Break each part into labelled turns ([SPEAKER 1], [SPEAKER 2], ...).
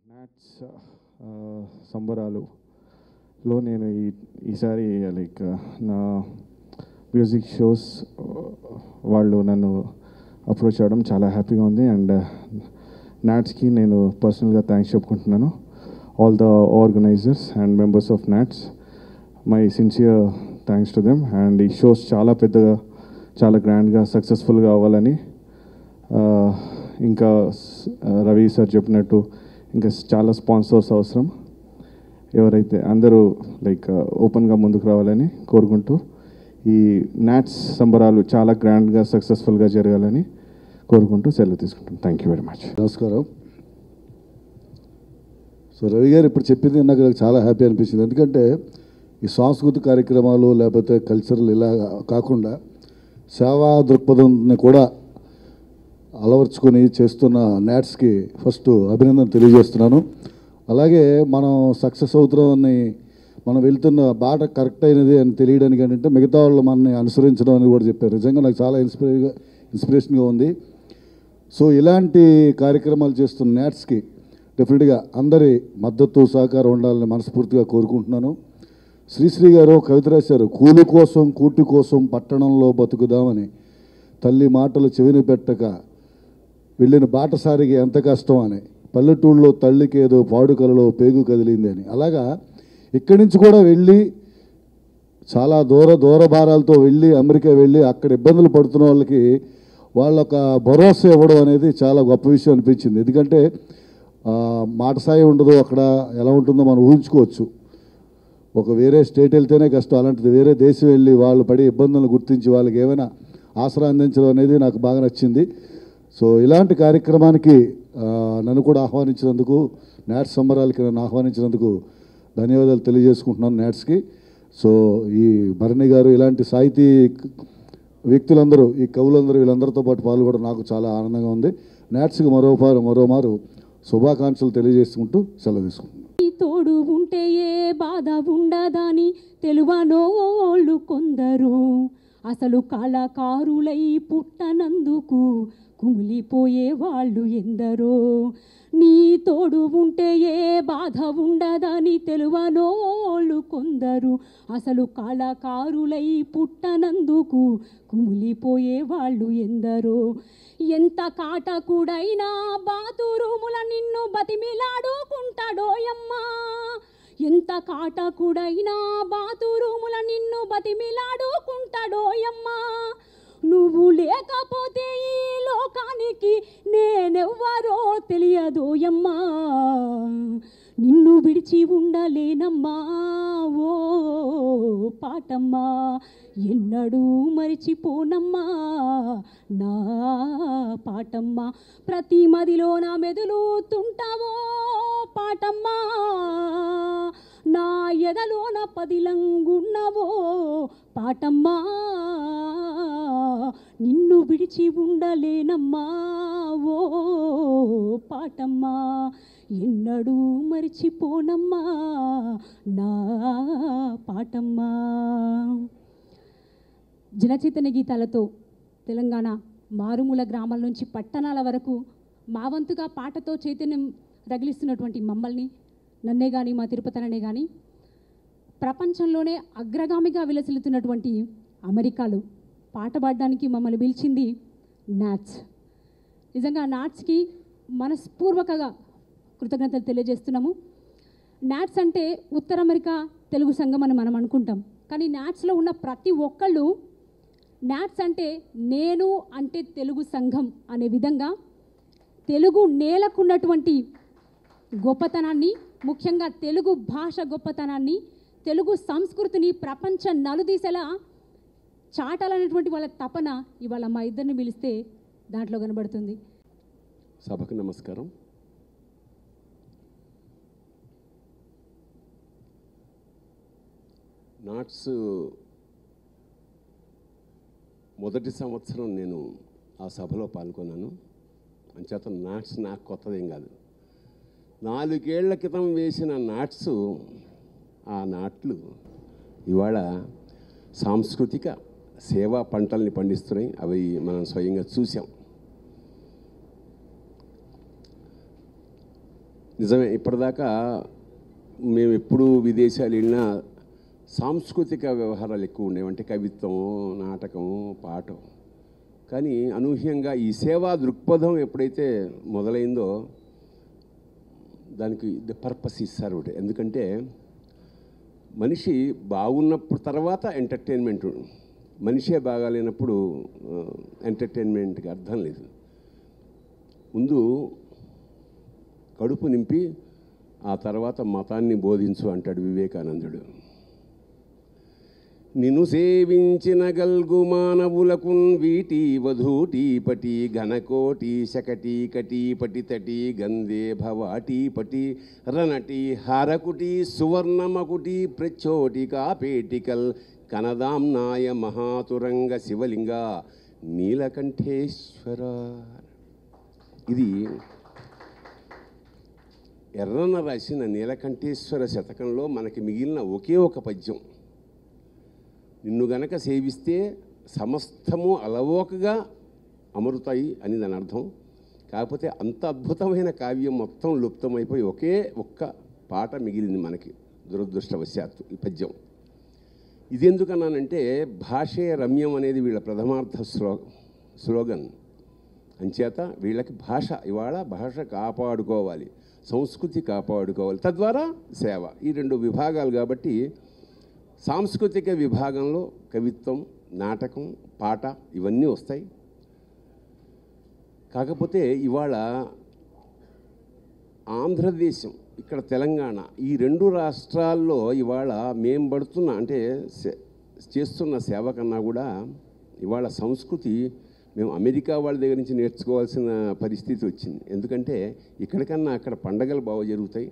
[SPEAKER 1] NATS సంబరాలులో నేను ఈ ఈసారి లైక్ నా మ్యూజిక్ షోస్ వాళ్ళు నన్ను అప్రోచ్ అవ్వడం చాలా హ్యాపీగా ఉంది అండ్ నాట్స్కి నేను పర్సనల్గా థ్యాంక్స్ చెప్పుకుంటున్నాను all the organizers and members of NATS my sincere thanks to them and ఈ షోస్ చాలా పెద్దగా చాలా గ్రాండ్గా సక్సెస్ఫుల్గా అవ్వాలని ఆ, ఇంకా స్- రవి సార్ చెప్పినట్టు ఇంకా చాలా స్పాన్సర్స్ అవసరం ఎవరైతే అందరూ లైక్ ఓపెన్గా ముందుకు రావాలని కోరుకుంటూ ఈ నాట్స్ సంబరాలు చాలా గ్రాండ్గా సక్సెస్ఫుల్గా జరగాలని కోరుకుంటూ సెలవు తీసుకుంటాం థ్యాంక్ యూ వెరీ మచ్
[SPEAKER 2] నమస్కారం సో రవి గారు ఇప్పుడు చెప్పింది నాకు నాకు చాలా హ్యాపీ అనిపించింది ఎందుకంటే ఈ సాంస్కృతిక కార్యక్రమాలు లేకపోతే కల్చరల్ ఇలా కాకుండా సేవా దృక్పథంని కూడా అలవర్చుకొని చేస్తున్న నాట్స్కి ఫస్ట్ అభినందన తెలియజేస్తున్నాను అలాగే మనం సక్సెస్ అవుతున్నామని మనం వెళ్తున్న బాట కరెక్ట్ అయినది అని తెలియడానికి ఏంటంటే మిగతా వాళ్ళు మనని అనుసరించడం అని కూడా చెప్పారు నిజంగా నాకు చాలా ఇన్స్పిరేగా ఇన్స్పిరేషన్గా ఉంది సో ఇలాంటి కార్యక్రమాలు చేస్తున్న నాట్స్కి డెఫినెట్గా అందరి మద్దతు సహకారం ఉండాలని మనస్ఫూర్తిగా కోరుకుంటున్నాను శ్రీశ్రీ గారు కవిత రాశారు కూలి కోసం కూటి కోసం పట్టణంలో బతుకుదామని తల్లి మాటలు చెవిని పెట్టక వెళ్ళిన బాటసారికి ఎంత కష్టం అని పల్లెటూళ్ళలో తల్లికి ఏదో పాడుకలలో పేగు కదిలింది అని అలాగా ఇక్కడి నుంచి కూడా వెళ్ళి చాలా దూర దూర భారాలతో వెళ్ళి అమెరికా వెళ్ళి అక్కడ ఇబ్బందులు పడుతున్న వాళ్ళకి వాళ్ళొక భరోసా ఇవ్వడం అనేది చాలా గొప్ప విషయం అనిపించింది ఎందుకంటే ఆ, మాట సాయం ఉండదు అక్కడ ఎలా ఉంటుందో మనం ఊహించుకోవచ్చు ఒక వేరే స్టేట్ వెళ్తేనే కష్టం అలాంటిది వేరే దేశం వెళ్ళి వాళ్ళు పడే ఇబ్బందులను గుర్తించి వాళ్ళకి ఏమైనా ఆసరా అందించడం అనేది నాకు బాగా నచ్చింది సో ఇలాంటి కార్యక్రమానికి ఆ, నన్ను కూడా ఆహ్వానించినందుకు నాట్స్ సంబరాలకి నన్ను ఆహ్వానించినందుకు ధన్యవాదాలు తెలియజేసుకుంటున్నాను నాట్స్కి సో ఈ భరణి గారు ఇలాంటి సాహితీ వ్యక్తులందరూ ఈ కవులందరూ వీళ్ళందరితో పాటు పాల్గొనడం నాకు చాలా ఆనందంగా ఉంది నాట్స్కి మరోపారు మరోమారు శుభాకాంక్షలు తెలియజేసుకుంటూ సెలవు తీసుకుంటున్నాను
[SPEAKER 3] నీ తోడు ఉంటే ఏ బాధ ఉండదని తెలువనోళ్ళు కొందరు అసలు కళాకారులై పుట్టనందుకు కుమిలిపోయే వాళ్ళు ఎందరో నీ తోడు ఉంటే ఏ బాధ ఉండదని తెలువనోళ్ళు కొందరు అసలు కళాకారులై పుట్టనందుకు కుమిలిపోయే వాళ్ళు ఎందరో ఎంత కాటకుడైనా బాతురూముల నిన్ను బతిమిలాడుకుంటాడోయమ్మా ఎంత కాటకుడైనా బాతురూముల నిన్ను బతిమిలాడుకుంటాడోయమ్మా నువ్వు లేకపోతే ఈ లోకానికి నేనెవ్వరో తెలియదోయమ్మా నిన్ను విడిచి ఉండలేనమ్మా ఓ పాటమ్మా ఎన్నడూ మరిచిపోనమ్మా నా పాటమ్మా ప్రతి మదిలో నా మెదులుతుంటావో పాటమ్మా నా ఎదలోన పదిలంగున్నవో పాటమ్మా నిన్ను విడిచి ఉండలేనమ్మా ఓ పాటమ్మా ఎన్నడూ మరిచిపోనమ్మా నా పాటమ్మా జనచైతన్య గీతాలతో తెలంగాణ మారుమూల గ్రామాల నుంచి పట్టణాల వరకు మా వంతుగా పాటతో చైతన్యం రగిలిస్తున్నటువంటి మమ్మల్ని నన్నే కానీ మా తిరుపతినే కానీ ప్రపంచంలోనే అగ్రగామిగా విలసిల్లుతున్నటువంటి అమెరికాలో పాట పాడడానికి మమ్మల్ని పిలిచింది నాట్స్ నిజంగా నాట్స్కి మనస్పూర్వకగా కృతజ్ఞతలు తెలియజేస్తున్నాము నాట్స్ అంటే ఉత్తర అమెరికా తెలుగు సంఘం అని మనం అనుకుంటాం కానీ నాట్స్లో ఉన్న ప్రతి ఒక్కళ్ళు నాట్స్ అంటే నేను అంటే తెలుగు సంఘం అనే విధంగా తెలుగు నేలకున్నటువంటి గొప్పతనాన్ని ముఖ్యంగా తెలుగు భాష గొప్పతనాన్ని తెలుగు సంస్కృతిని ప్రపంచ నలుదీసెలా చాటాలనేటువంటి వాళ్ళ తపన ఇవాళ మా ఇద్దరిని పిలిస్తే దాంట్లో కనబడుతుంది
[SPEAKER 4] సభకు నమస్కారం నాట్స్ మొదటి సంవత్సరం నేను ఆ సభలో పాల్గొన్నాను అంచేత నాట్స్ నాకు కొత్తదేం కాదు నాలుగేళ్ల క్రితం వేసిన నాట్స్ ఆ నాట్లు ఇవాళ సాంస్కృతిక సేవా పంటల్ని పండిస్తున్నాయి అవి మనం స్వయంగా చూసాం నిజమే ఇప్పటిదాకా మేము ఎప్పుడు విదేశాలు వెళ్ళినా సాంస్కృతిక వ్యవహారాలు ఎక్కువ ఉండేవి అంటే కవిత్వం నాటకం పాఠం కానీ అనూహ్యంగా ఈ సేవా దృక్పథం ఎప్పుడైతే మొదలైందో దానికి ద పర్పస్ ఈ సర్వ్డ్ ఎందుకంటే మనిషి బాగున్నప్పుడు తర్వాత ఎంటర్టైన్మెంట్ మనిషే బాగాలేనప్పుడు ఎంటర్టైన్మెంట్కి అర్థం లేదు ముందు కడుపు నింపి ఆ తర్వాత మతాన్ని బోధించు అంటాడు వివేకానందుడు నిన్ను సేవించిన గల్గు మానవులకు వీటి వధూటి పటి ఘనకోటి శకటి కటి పటి తటి గందే భవాటి పటి రనటి హారకుటి సువర్ణమకుటి ప్రచోటి కాపేటికల్ కనదాంనాయ మహాతురంగ శివలింగ నీలకంఠేశ్వర ఇది ఎర్రన రాసిన నీలకంఠేశ్వర శతకంలో మనకి మిగిలిన ఒకే ఒక పద్యం నిన్ను గనక సేవిస్తే సమస్తము అలవోకగా అమరుతాయి అని దాని అర్థం కాకపోతే అంత అద్భుతమైన కావ్యం మొత్తం లుప్తమైపోయి ఒకే ఒక్క పాట మిగిలింది మనకి దురదృష్టవశాత్తు ఈ పద్యం ఇది ఎందుకన్నానంటే భాషే రమ్యం అనేది వీళ్ళ ప్రథమార్థ స్లో స్లోగన్ అంచేత వీళ్ళకి భాష ఇవాళ భాష కాపాడుకోవాలి సంస్కృతి కాపాడుకోవాలి తద్వారా సేవ ఈ రెండు విభాగాలు కాబట్టి సాంస్కృతిక విభాగంలో కవిత్వం నాటకం పాట ఇవన్నీ వస్తాయి కాకపోతే ఇవాళ ఆంధ్రదేశం ఇక్కడ తెలంగాణ ఈ రెండు రాష్ట్రాల్లో ఇవాళ మేం పడుతున్న అంటే సే- చేస్తున్న సేవ కన్నా కూడా ఇవాళ సంస్కృతి మేము అమెరికా వాళ్ళ దగ్గర నుంచి నేర్చుకోవాల్సిన పరిస్థితి వచ్చింది ఎందుకంటే ఇక్కడికన్నా అక్కడ పండగలు బాగా జరుగుతాయి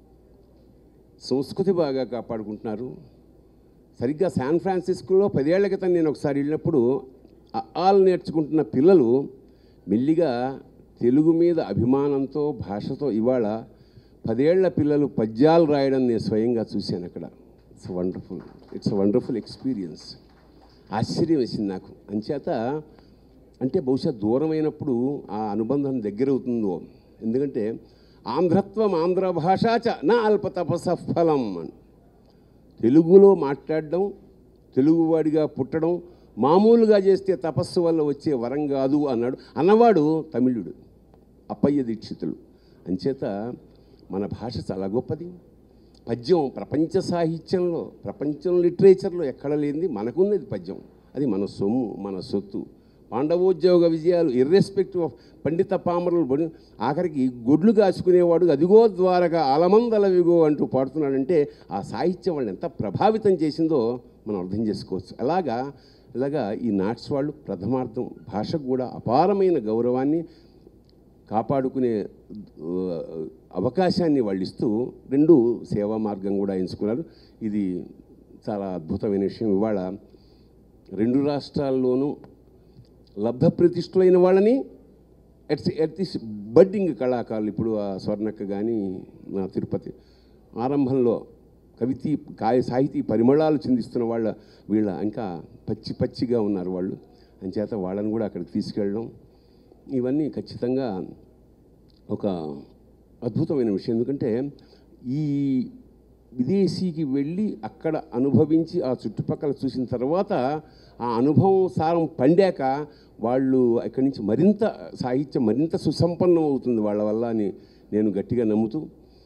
[SPEAKER 4] సంస్కృతి బాగా కాపాడుకుంటున్నారు సరిగ్గా శాన్ ఫ్రాన్సిస్కోలో పదేళ్ల క్రితం నేను ఒకసారి వెళ్ళినప్పుడు ఆ ఆలు నేర్చుకుంటున్న పిల్లలు మెల్లిగా తెలుగు మీద అభిమానంతో భాషతో ఇవాళ పదేళ్ల పిల్లలు పద్యాలు రాయడం నేను స్వయంగా చూశాను అక్కడ it's wonderful it's wonderful experience ఆశ్చర్యం వేసింది నాకు అంచేత అంటే బహుశా దూరమైనప్పుడు ఆ అనుబంధం దగ్గర అవుతుందో ఎందుకంటే ఆంధ్రత్వం ఆంధ్ర భాషాచ నా అల్ప తపస ఫలం అని తెలుగులో మాట్లాడడం తెలుగువాడిగా పుట్టడం మామూలుగా చేస్తే తపస్సు వల్ల వచ్చే వరం కాదు అన్నాడు అన్నవాడు తమిళుడు అప్పయ్య దీక్షితులు అంచేత మన భాష చాలా గొప్పది పద్యం ప్రపంచ సాహిత్యంలో ప్రపంచం లిటరేచర్లో ఎక్కడ లేనిది మనకున్నది పద్యం అది మన సొమ్ము మన సొత్తు పాండవోద్యోగ విజయాలు ఇర్రెస్పెక్టివ్ ఆఫ్ పండిత పామరులు పడి ఆఖరికి గొడ్లు కాచుకునేవాడు అదిగో ద్వారగా అలమందలవిగో అంటూ పాడుతున్నాడంటే ఆ సాహిత్యం వాళ్ళని ఎంత ప్రభావితం చేసిందో మనం అర్థం చేసుకోవచ్చు అలాగా ఇలాగా ఈ నాట్స్ వాళ్ళు ప్రథమార్థం భాషకు కూడా అపారమైన గౌరవాన్ని కాపాడుకునే ఆ, అవకాశాన్ని వాళ్ళు ఇస్తూ రెండు సేవా మార్గం కూడా ఎంచుకున్నారు ఇది చాలా అద్భుతమైన విషయం ఇవాళ రెండు రాష్ట్రాల్లోనూ లబ్ధ ప్రతిష్ఠులైన వాళ్ళని ఎట్స్ ఎట్ దిస్ బడ్డింగ్ కళాకారులు ఇప్పుడు ఆ స్వర్ణక్క కానీ నా తిరుపతి ఆరంభంలో కవితి కాయ సాహితీ పరిమళాలు చిందిస్తున్న వాళ్ళ వీళ్ళ ఇంకా పచ్చి పచ్చిగా ఉన్నారు వాళ్ళు అంచేత వాళ్ళని కూడా అక్కడికి తీసుకెళ్ళడం ఇవన్నీ ఖచ్చితంగా ఒక అద్భుతమైన విషయం ఎందుకంటే ఈ విదేశీకి వెళ్ళి అక్కడ అనుభవించి ఆ చుట్టుపక్కల చూసిన తర్వాత ఆ అనుభవం సారం పండాక వాళ్ళు అక్కడి నుంచి మరింత సాహిత్యం మరింత సుసంపన్నం అవుతుంది వాళ్ళ వల్ల అని నేను గట్టిగా నమ్ముతూ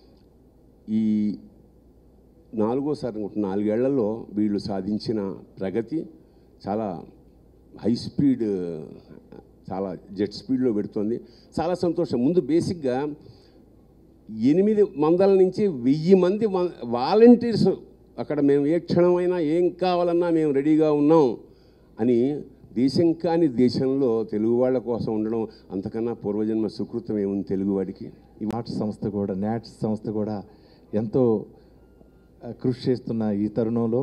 [SPEAKER 4] ఈ నాలుగోసారి అనుకుంటున్నా నాలుగేళ్లలో వీళ్ళు సాధించిన ప్రగతి చాలా హై స్పీడ్ చాలా జెట్ స్పీడ్లో పెడుతుంది చాలా సంతోషం ముందు బేసిక్గా ఎనిమిది వందల నుంచి వెయ్యి మంది వాలంటీర్స్ అక్కడ మేము ఏ క్షణమైనా ఏం కావాలన్నా మేము రెడీగా ఉన్నాం అని దేశం కాని దేశంలో తెలుగు వాళ్ళ కోసం ఉండడం అంతకన్నా పూర్వజన్మ సుకృతం ఏముంది తెలుగువాడికి
[SPEAKER 5] ఈ వాట్స్ సంస్థ కూడా నాట్స్ సంస్థ కూడా ఎంతో ఆ, కృషి చేస్తున్న ఈ తరుణంలో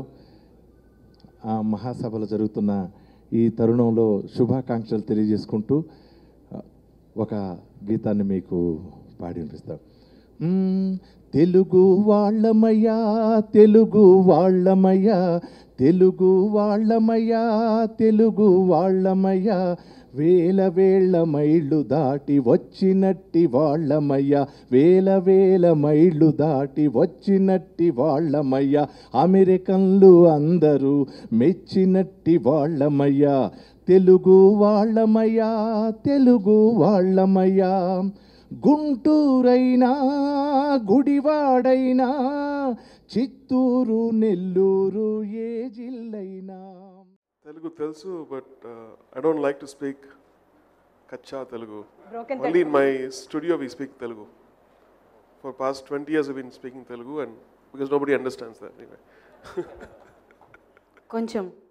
[SPEAKER 5] ఆ మహాసభలు జరుగుతున్న ఈ తరుణంలో శుభాకాంక్షలు తెలియజేసుకుంటూ ఆ, ఒక గీతాన్ని మీకు పాడి వినిపిస్తాం మ్మ్. తెలుగు వాళ్ళమయ్యా తెలుగు వాళ్ళమయ్యా తెలుగు వాళ్ళమయ్యా తెలుగు వాళ్ళమయ్యా వేల వేల మైళ్ళు దాటి వచ్చినట్టి వాళ్ళమయ్య వేల వేల మైళ్ళు దాటి వచ్చినట్టి వాళ్ళమయ్య అమెరికన్లు అందరూ మెచ్చినట్టి వాళ్ళమయ్య తెలుగు వాళ్ళమయ్యా తెలుగు వాళ్ళమయ్యా గుంటూరైనా గుడివాడైనా చిత్తూరు నెల్లూరు ఏ జిల్లైనా
[SPEAKER 6] Telugu తెలుసు but I don't like to speak కచ్చా Telugu only in my studio we speak Telugu for past twenty years been speaking Telugu and because nobody understands that
[SPEAKER 7] కొంచెం